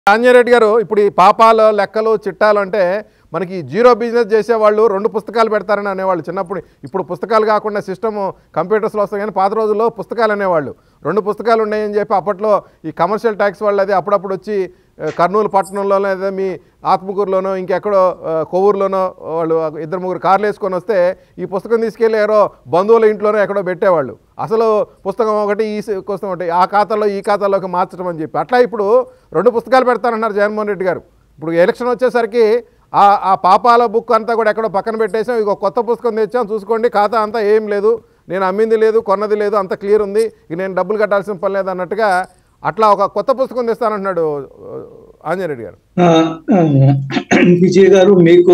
ఆంజనేరెడ్డి గారు ఇప్పుడు ఈ పాపాలు లెక్కలు చిట్టాలు అంటే మనకి జీరో బిజినెస్ చేసేవాళ్ళు రెండు పుస్తకాలు పెడతారని అనేవాళ్ళు చిన్నప్పుడు ఇప్పుడు పుస్తకాలు కాకుండా సిస్టమ్ కంప్యూటర్స్లో వస్తాయి కానీ పాత రోజుల్లో పుస్తకాలు అనేవాళ్ళు రెండు పుస్తకాలు ఉన్నాయని చెప్పి అప్పట్లో ఈ కమర్షియల్ ట్యాక్స్ వాళ్ళు అది అప్పుడప్పుడు వచ్చి ఆ, కర్నూలు పట్టణంలోనో లేదా మీ ఆత్మకూరులోనో ఇంకెక్కడో ఆ, కొవ్వూరులోనో వాళ్ళు ఇద్దరు ముగ్గురు కార్లు వేసుకొని వస్తే ఈ పుస్తకం తీసుకెళ్ళి ఎవరో బంధువుల ఇంట్లోనో ఎక్కడో పెట్టేవాళ్ళు అసలు పుస్తకం ఒకటి ఈ సి- పుస్తకం ఒకటి ఆ ఖాతాలో ఈ ఖాతాలోకి మార్చడం అని చెప్పి అట్లా ఇప్పుడు రెండు పుస్తకాలు పెడతానన్నారు జగన్మోహన్ రెడ్డి గారు ఇప్పుడు ఎలక్షన్ వచ్చేసరికి ఆ ఆ పాపాల బుక్ అంతా కూడా ఎక్కడో పక్కన పెట్టేసాం ఇక కొత్త పుస్తకం తెచ్చాం చూసుకోండి ఖాతా అంతా ఏం లేదు నేను అమ్మింది లేదు కొన్నది లేదు అంత క్లియర్ ఉంది ఇక నేను డబ్బులు కట్టాల్సిన పని లేదు అన్నట్టుగా అట్లా ఒక కొత్త పుస్తకం తెస్తానంటున్నాడు ఆ, ఆంజనేయుడు గారు ఆ, ఆ, విజయ్ గారు మీకు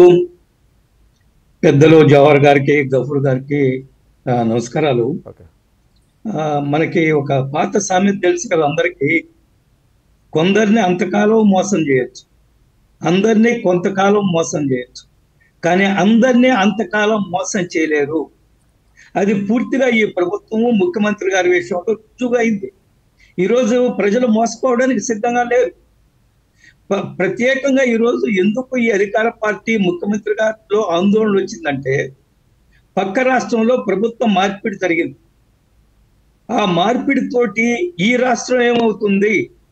పెద్దలు జవహర్ గారికి గఫూర్ గారికి ఆ, నమస్కారాలు ఓకే ఆ, మనకి ఒక పాత సామెత తెలుసు కదా అందరికి కొందరిని అంతకాలం మోసం చేయొచ్చు అందరినీ కొంతకాలం మోసం చేయొచ్చు కానీ అందరినీ అంతకాలం మోసం చేయలేరు అది పూర్తిగా ఈ ప్రభుత్వము ముఖ్యమంత్రి గారి విషయంలో రుజువుగా అయింది ఈరోజు ప్రజలు మోసపోవడానికి సిద్ధంగా లేరు ప- ప్రత్యేకంగా ఈరోజు ఎందుకు ఈ అధికార పార్టీ ముఖ్యమంత్రి గారిలో ఆందోళన వచ్చిందంటే పక్క రాష్ట్రంలో ప్రభుత్వం మార్పిడి జరిగింది ఆ మార్పిడితోటి ఈ రాష్ట్రం ఏమవుతుంది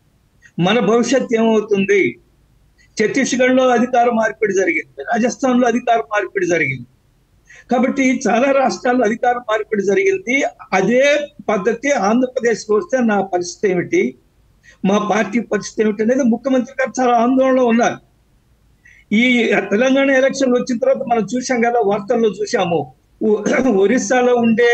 మన భవిష్యత్ ఏమవుతుంది ఛత్తీస్గఢ్ లో అధికార మార్పిడి జరిగింది రాజస్థాన్ లో అధికార మార్పిడి జరిగింది కాబట్టి చాలా రాష్ట్రాల్లో అధికార మార్పిడి జరిగింది అదే పద్ధతి ఆంధ్రప్రదేశ్కి వస్తే నా పరిస్థితి ఏమిటి మా పార్టీ పరిస్థితి ఏమిటి అనేది ముఖ్యమంత్రి గారు చాలా ఆందోళనలో ఉన్నారు ఈ తెలంగాణ ఎలక్షన్ వచ్చిన తర్వాత మనం చూసాం కదా వార్తల్లో చూసాము ఒ- ఒరిస్సాలో ఉండే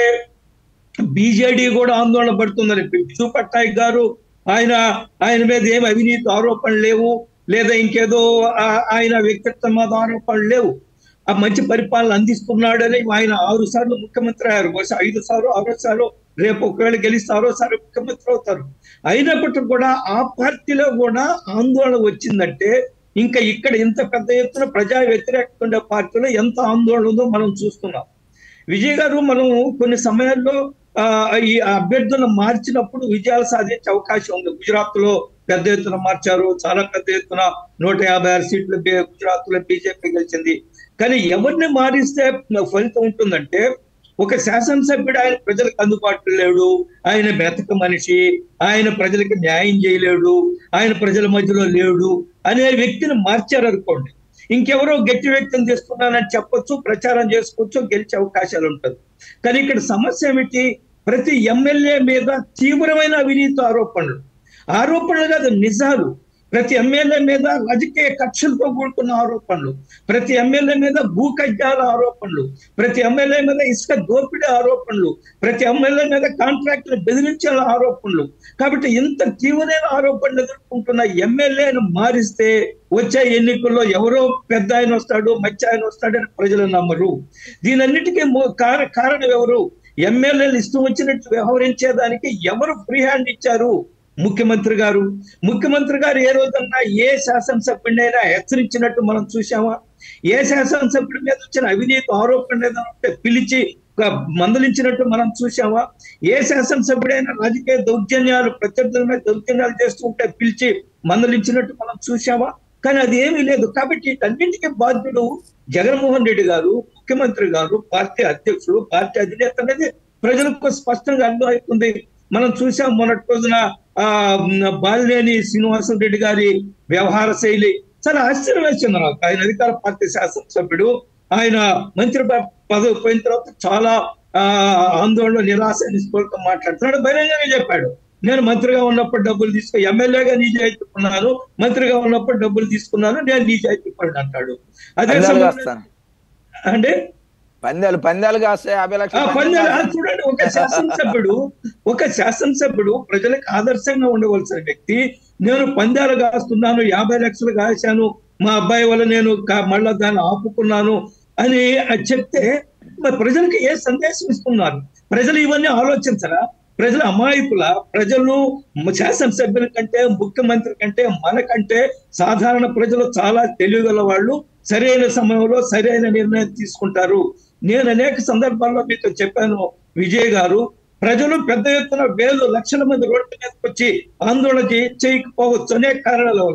బీజేడీ కూడా ఆందోళన పడుతుందని బిజు పట్నాయక్ గారు ఆయన ఆయన మీద ఏమి అవినీతి ఆరోపణలు లేవు లేదా ఇంకేదో ఆ- ఆయన వ్యక్తిత్వం మీద ఆరోపణలు లేవు ఆ మంచి పరిపాలన అందిస్తున్నాడని ఆయన ఆరు సార్లు ముఖ్యమంత్రి అయ్యారు బహుశా ఐదు సార్లు ఆరో సార్లు రేపు ఒకవేళ గెలిస్తే ఆరో సార్లు ముఖ్యమంత్రి అవుతారు అయినప్పటికీ కూడా ఆ పార్టీలో కూడా ఆందోళన వచ్చిందంటే ఇంకా ఇక్కడ ఇంత పెద్ద ఎత్తున ప్రజా వ్యతిరేకత ఉండే పార్టీలో ఎంత ఆందోళన ఉందో మనం చూస్తున్నాం విజయ్ గారు మనం కొన్ని సమయాల్లో ఆ, ఈ అభ్యర్థులను మార్చినప్పుడు విజయాలు సాధించే అవకాశం ఉంది గుజరాత్ లో పెద్ద ఎత్తున మార్చారు చాలా పెద్ద ఎత్తున నూట యాభై ఆరు సీట్లు బి- గుజరాత్ లో బీజేపీ గెలిచింది కానీ ఎవరిని మారిస్తే ఫలితం ఉంటుందంటే ఒక శాసనసభ్యుడు ఆయన ప్రజలకు అందుబాటులో లేడు ఆయన బ్రతక మనిషి ఆయన ప్రజలకు న్యాయం చేయలేడు ఆయన ప్రజల మధ్యలో లేడు అనే వ్యక్తిని మార్చారు అనుకోండి ఇంకెవరో గట్టి వ్యక్తిని తీసుకున్నానని చెప్పొచ్చు ప్రచారం చేసుకోవచ్చు గెలిచే అవకాశాలు ఉంటుంది కానీ ఇక్కడ సమస్య ఏమిటి ప్రతి ఎమ్మెల్యే మీద తీవ్రమైన అవినీతి ఆరోపణలు ఆరోపణలు కాదు నిజాలు ప్రతి ఎమ్మెల్యే మీద రాజకీయ కక్షలతో కూడుకున్న ఆరోపణలు ప్రతి ఎమ్మెల్యే మీద భూ కజ్జాల ఆరోపణలు ప్రతి ఎమ్మెల్యే మీద ఇసుక దోపిడీ ఆరోపణలు ప్రతి ఎమ్మెల్యే మీద కాంట్రాక్టులు బెదిరించే ఆరోపణలు కాబట్టి ఇంత తీవ్రమైన ఆరోపణలు ఎదుర్కొంటున్న ఎమ్మెల్యేను మారిస్తే వచ్చే ఎన్నికల్లో ఎవరో పెద్ద ఆయన వస్తాడు మధ్య ఆయన వస్తాడని ప్రజలు నమ్మరు దీనన్నిటికీ మూ- కార- కారణం ఎవరు ఎమ్మెల్యేలు ఇష్టం వచ్చినట్టు వ్యవహరించేదానికి ఎవరు ఫ్రీ హ్యాండ్ ఇచ్చారు ముఖ్యమంత్రి గారు ముఖ్యమంత్రి గారు ఏ రోజన్నా ఏ శాసనసభ్యుడైనా హెచ్చరించినట్టు మనం చూసామా ఏ శాసనసభ్యుడి మీద వచ్చిన అవినీతి ఆరోపణ ఏదైనా ఉంటే పిలిచి ఒక మందలించినట్టు మనం చూసామా ఏ శాసనసభ్యుడైనా రాజకీయ దౌర్జన్యాలు ప్రత్యర్థుల మీద దౌర్జన్యాలు చేస్తుంటే పిలిచి మందలించినట్టు మనం చూసామా కానీ అది ఏమీ లేదు కాబట్టి వీటన్నింటికీ బాధ్యుడు జగన్మోహన్ రెడ్డి గారు ముఖ్యమంత్రి గారు పార్టీ అధ్యక్షుడు పార్టీ అధినేత అనేది ప్రజలకు స్పష్టంగా అర్థమవుతుంది మనం చూసాం మొన్నటి రోజున ఆ బాలినేని శ్రీనివాసం రెడ్డి గారి వ్యవహార శైలి చాలా ఆశ్చర్యం వేసింది నాకు ఆయన అధికార పార్టీ శాసనసభ్యుడు ఆయన మంత్రి ప- పదవి పోయిన తర్వాత చాలా ఆ ఆందోళన నిరాశ నిస్పృహతో మాట్లాడుతున్నాడు బహిరంగంగా చెప్పాడు నేను మంత్రిగా ఉన్నప్పుడు డబ్బులు తీసుకో ఎమ్మెల్యేగా నిజాయితీ ఉన్నాను మంత్రిగా ఉన్నప్పుడు డబ్బులు తీసుకున్నాను నేను నిజాయితీ పడి అంటాడు అదే పందాలు సమయంలో కాస్తాను అంటే పందాలు పందాలు కాస్తే యాభై ఆ లక్షలు పందాలు ఆ చూడండి ఒక శాసనసభ్యుడు ఒక శాసనసభ్యుడు ప్రజలకు ఆదర్శంగా ఉండవలసిన వ్యక్తి నేను పందాలు కాస్తున్నాను యాభై లక్షలు కాశాను మా అబ్బాయి వల్ల నేను కా- మళ్ళా దాన్ని ఆపుకున్నాను అని అది చెప్తే మరి ప్రజలకు ఏ సందేశం ఇస్తున్నారు ప్రజలు ఇవన్నీ ఆలోచించరా ప్రజలు అమాయకుల ప్రజలు మ- శాసనసభ్యుల కంటే ముఖ్యమంత్రి కంటే మనకంటే సాధారణ ప్రజలు చాలా తెలివిగల వాళ్ళు సరైన సమయంలో సరైన నిర్ణయం తీసుకుంటారు నేను అనేక సందర్భాల్లో మీతో చెప్పాను విజయ్ గారు ప్రజలు పెద్ద ఎత్తున వేలు లక్షల మంది రోడ్డు మీదకి వచ్చి ఆందోళన చే- చేయకపోవచ్చు అనేక కారణాల వల్ల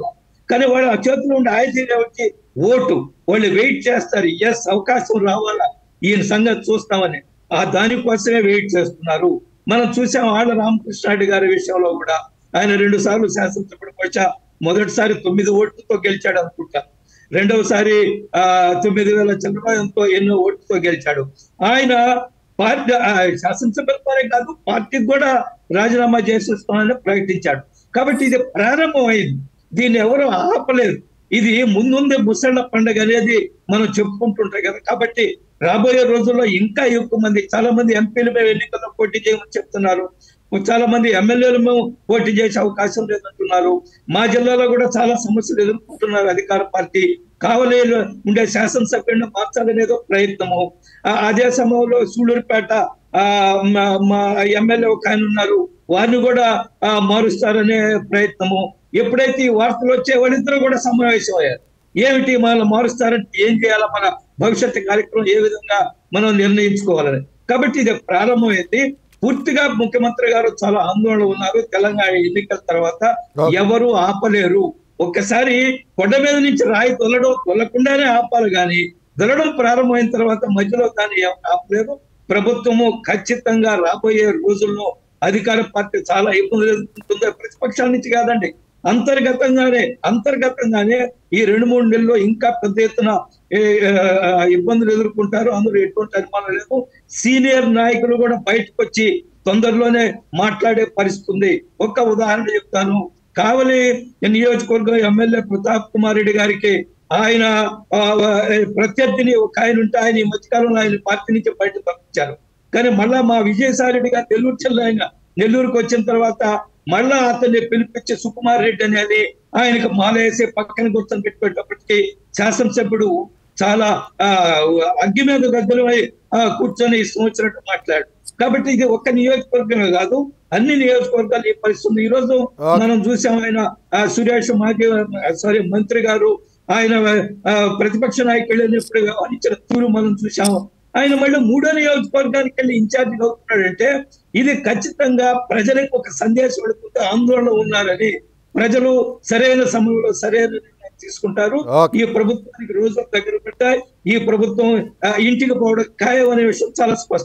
కానీ వాళ్ళు ఆ చేతిలో ఉండే ఆయుధం వచ్చి ఓటు వాళ్ళు వెయిట్ చేస్తారు ఎస్ అవకాశం రావాలా ఈయన సంగతి చూస్తామని ఆ దానికోసమే వెయిట్ చేస్తున్నారు మనం చూసాం ఆళ్ళ రామకృష్ణారెడ్డి గారి విషయంలో కూడా ఆయన రెండు సార్లు శాసనసభ్యుడు వచ్చా మొదటిసారి తొమ్మిది ఓట్లతో గెలిచాడు అనుకుంటా రెండవసారి ఆ తొమ్మిది వేల చంద్రబాబుతో ఎన్నో ఓట్లతో గెలిచాడు ఆయన పార్టీ ఆ, శాసనసభ్యులతోనే కాదు పార్టీకి కూడా రాజీనామా చేసేస్తామని ప్రకటించాడు కాబట్టి ఇది ప్రారంభమైంది దీన్ని ఎవరు ఆపలేరు ఇది ముందుందే ముసళ్ళ పండుగ అనేది మనం చెప్పుకుంటుంటాం కదా కాబట్టి రాబోయే రోజుల్లో ఇంకా ఎక్కువ మంది చాలా మంది ఎంపీలు మేము ఎన్నికల్లో పోటీ చేయమని చెప్తున్నారు చాలా మంది ఎమ్మెల్యేలు మేము పోటీ చేసే అవకాశం లేదంటున్నారు మా జిల్లాలో కూడా చాలా సమస్యలు ఎదుర్కొంటున్నారు అధికార పార్టీ కావలిలో ఉండే శాసనసభ్యుడిని మార్చాలనేదో ప్రయత్నము ఆ, అదే సమయంలో సూళ్ళూరుపేట ఆ, మా- మా ఎమ్మెల్యే ఒక ఆయన ఉన్నారు వారిని కూడా ఆ, మారుస్తారనే ప్రయత్నము ఎప్పుడైతే ఈ వార్తలు వచ్చే వాళ్ళిద్దరూ కూడా సమావేశమయ్యారు ఏమిటి మనం మారుస్తారంటే ఏం చేయాలా మన భవిష్యత్తు కార్యక్రమం ఏ విధంగా మనం నిర్ణయించుకోవాలని కాబట్టి ఇది ప్రారంభమైంది పూర్తిగా ముఖ్యమంత్రి గారు చాలా ఆందోళన ఉన్నారు తెలంగాణ ఎన్నికల తర్వాత Okay. ఎవరు ఆపలేరు ఒక్కసారి కొండ మీద నుంచి రాయి తొలడం తొలకుండానే ఆపాలి కానీ దొరడం ప్రారంభమైన తర్వాత మధ్యలో దాన్ని ఎవరు ఆపలేరు ప్రభుత్వము ఖచ్చితంగా రాబోయే రోజుల్లో అధికార పార్టీ చాలా ఇబ్బందులు ఎదుర్కొంటుందో ప్రతిపక్షాల నుంచి కాదండి అంతర్గతంగానే అంతర్గతంగానే ఈ రెండు మూడు నెలల్లో ఇంకా పెద్ద ఎత్తున ఏ, ఆ, ఇబ్బందులు ఎదుర్కొంటారు అందులో ఎటువంటి అనుమానం లేదు సీనియర్ నాయకులు కూడా బయటకు వచ్చి తొందరలోనే మాట్లాడే పరిస్థితి ఉంది ఒక్క ఉదాహరణ చెప్తాను కావలి నియోజకవర్గం ఎమ్మెల్యే ప్రతాప్ కుమార్ రెడ్డి గారికి ఆయన ఆ, ఆ, ప్రత్యర్థిని ఒక ఆయన ఉంటే ఆయన ఈ మధ్యకాలంలో ఆయన పార్టీ నుంచి బయట పంపించారు కానీ మళ్ళా మా విజయసాయి రెడ్డి గారు నెల్లూరు జిల్లా ఆయన నెల్లూరుకు వచ్చిన తర్వాత మళ్ళా అతన్ని పిలిపించి సుకుమార్ రెడ్డి అనేది ఆయనకు మాలేసి పక్కన కూర్చొని పెట్టుకునేటప్పటికి శాసనసభ్యుడు చాలా ఆ అగ్గి మీద గద్దలమై ఆ, కూర్చొని ఇష్టం వచ్చినట్టు మాట్లాడు కాబట్టి ఇది ఒక్క నియోజకవర్గమే కాదు అన్ని నియోజకవర్గాలు ఈ పరిస్థితి ఉంది. ఈ రోజు Okay. మనం చూసాం ఆయన ఆ, సురేష్ మాజీ సారీ మంత్రి గారు ఆయన ఆ, ప్రతిపక్ష నాయకులు ఇప్పుడు వ్యవహరించిన తీరు మనం చూసాము ఆయన మళ్ళీ మూడో నియోజకవర్గానికి వెళ్ళి ఇన్ఛార్జ్ అవుతున్నాడంటే ఇది ఖచ్చితంగా ప్రజలకు ఒక సందేశం పెడుతుంటే ఆందోళన ఉన్నారని ప్రజలు సరైన సమయంలో సరైన నిర్ణయం తీసుకుంటారు Okay. ఈ ప్రభుత్వానికి రోజులు దగ్గర పెట్టాయి ఈ ప్రభుత్వం ఆ, ఇంటికి పోవడం ఖాయం అనే విషయం చాలా స్పష్టం